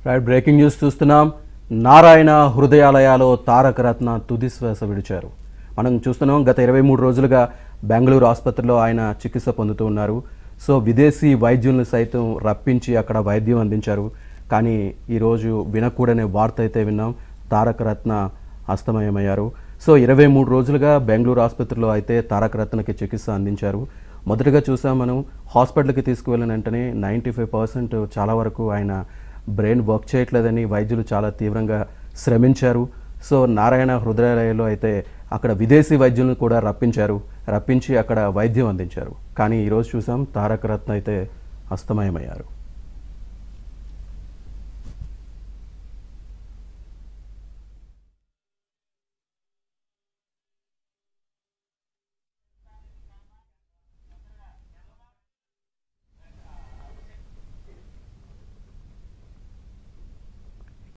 right breaking news చూస్తున్నాం నారాయణ హృదయాలయాలో తారక రత్న తుది శ్వాస విడిచారు మనం చూస్తున్నాం గత ఇరవై మూడు రోజులుగా బెంగళూరు ఆసుపత్రిలో ఆయన చికిత్స పొందుతూ ఉన్నారు సో విదేశీ వైద్యులను సైతం రప్పించి అక్కడ వైద్యం అందించారు కానీ ఈరోజు వినకూడని వార్త అయితే విన్నాం తారక రత్న అస్తమయమయ్యారు సో ఇరవై మూడు రోజులుగా బెంగళూరు ఆసుపత్రిలో అయితే తారక రత్నకి చికిత్స అందించారు మొదటగా చూసాం మనం హాస్పిటల్కి తీసుకువెళ్ళిన వెంటనే నైంటీ ఫైవ్ పర్సెంట్ చాలా వరకు ఆయన బ్రెయిన్ వర్క్ చేయట్లేదని వైద్యులు చాలా తీవ్రంగా శ్రమించారు సో నారాయణ హృదయాలయంలో అయితే అక్కడ విదేశీ వైద్యులను కూడా రప్పించారు రప్పించి అక్కడ వైద్యం అందించారు కానీ ఈరోజు చూసాం తారక రత్న అయితే అస్తమయమయ్యారు